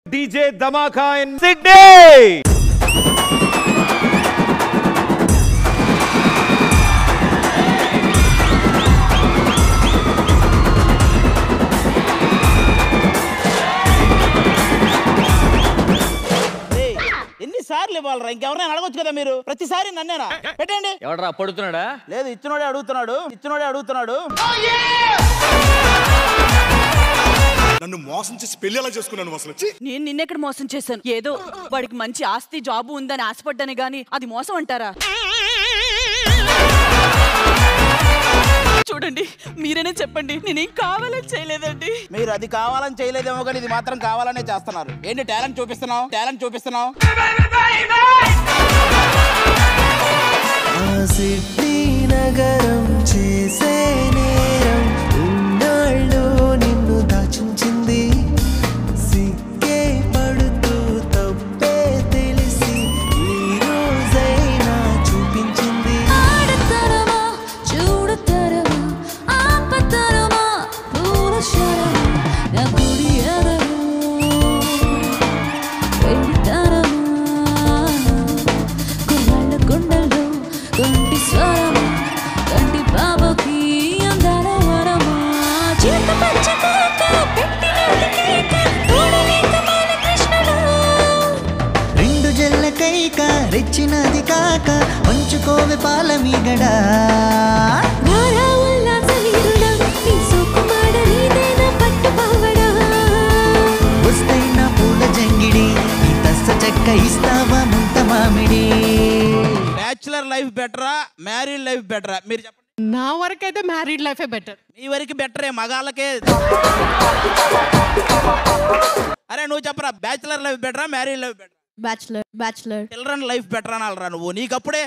DJ Dhamaka in Sydney. ఏయ్, ఎన్నిసార్లు ఇవ్వాలరా ఇంకెవరైనా అడగొచ్చు కదా మీరు ప్రతిసారి నన్నేనా పెట్టండి ఎవడరా పడుతున్నాడా లేదు ఇచ్చినోడే అడుగుతున్నాడు ఇచ్చినోడే అడుగుతున్నాడు నన్ను మోసం చేసి పెళ్లి ఎలా చేసుకున్నాను అసలు ఛీ! నేను నిన్నెక్కడ మోసం చేశాను ఏదో వాడికి మంచి ఆస్తి జాబు ఉందని ఆశపడ్డాను గాని అది మోసం అంటారా చూడండి మీరేనే చెప్పండి నేనేం కావాలని చేయలేదండి మీరు అది కావాలని చేయలేదేమో కానీ ఇది మాత్రం కావాలనే చేస్తున్నారు ఏంటి టాలెంట్ చూపిస్తున్నావు టాలెంట్ చూపిస్తున్నావు ఆ సిడ్నీ నగరం చేసే నేరం ఇన్నాళ్ళు నిన్ను దాచుంచింది సిగ్గే పడుతూ తప్పే తెలిసి ఈ రోజైనా చూపించింది ఆడతరమా చూడతరమా ఆపతరమా పూల శరమా నా గుడి ఎదరు వెళ్తారమా గుర్రాల గుండెల్లో కొంటి స్వరమా కంటి బాబుకి అందాల వరమా చేత పంచకాక పెట్టిన కేక తోడలేక మాల కృష్ణుడు రెండు జల్ల కైక రెచ్చినది కాక పంచుకోవే పాల మీగడా నారా ఉల్లాస వీరుడా నీ సుకుమార నీదేనా పట్టుపావడా వస్తైన పూల జంగిడి ఈ తస్స చెక్క ఇస్తావా ముంత మామిడి బ్యాచులర్ లైఫ్ బెటరా మ్యారీడ్ లైఫ్ బెటరా మీరు చెప్పండి నా వరకు అయితే మ్యారీడ్ లైఫే బెటర్ మీ వరకు బెటరే మగాళ్ళకే అరే నువ్వు చెప్పరా బ్యాచులర్ లైఫ్ బెటరా మ్యారీడ్ లైఫ్ బెటరా bachelor bachelor children life better అనాలరా నువ్వు నీకప్పుడే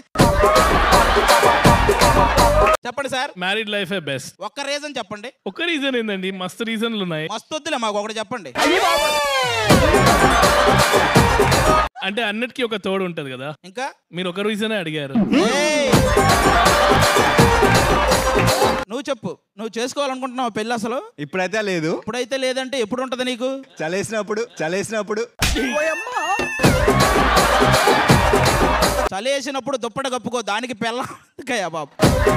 చెప్పండి సార్ మ్యారీడ్ లైఫే బెస్ట్ ఒక్క రీజన్ చెప్పండి ఒక రీజన్ ఏందండి మస్తు రీజన్లు ఉన్నాయి మస్తు వద్దులే మాకు ఒకటి చెప్పండి అంటే అన్నిటికీ ఒక తోడు ఉంటది కదా ఇంకా మీరు ఒక రీజనే అడిగారు ఏయ్! నువ్వు చెప్పు నువ్వు చేసుకోవాలనుకుంటున్నావు పెళ్ళి అసలు ఇప్పుడైతే లేదు ఇప్పుడైతే లేదంటే ఎప్పుడు ఉంటది నీకు చలేసినప్పుడు చలేసినప్పుడు చలేసినప్పుడు దుప్పట కప్పుకో దానికి పెళ్ళకయ్యా బాబు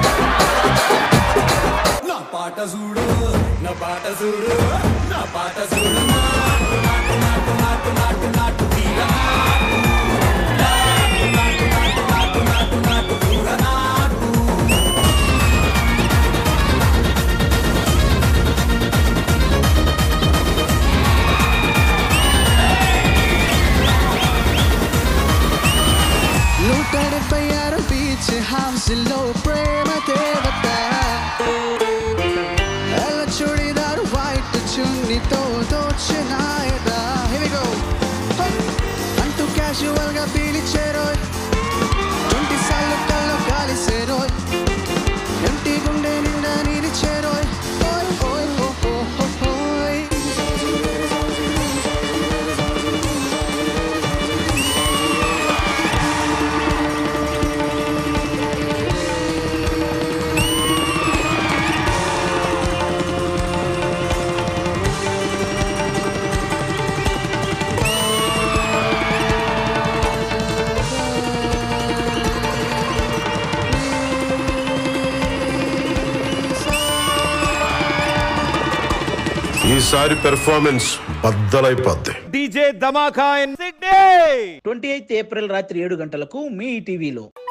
నూట డెబ్బై ఆరు బీచ్ హౌస్ లో ప్రేమ దేవత ఎల్ల చూడిదారు వైట్ చున్నితో దోచినాయదా Here we go. Hey. అంటూ క్యాజువల్ గా పీలిచేరోయ్ ట్వంటీ సార్లు కల్లో కాలిసేరోయ్ ఎంటి గుండె నిండా నిలిచేరోయ్ ఓయ్ ఓయ్ ఓ ఓ ఓ ఓయ్ ఈసారి పెర్ఫార్మెన్స్ బద్దలైపోద్ది DJ Dhamaka in Sydney. Twenty eighth April రాత్రి ఏడు గంటలకు మీ టీవీలో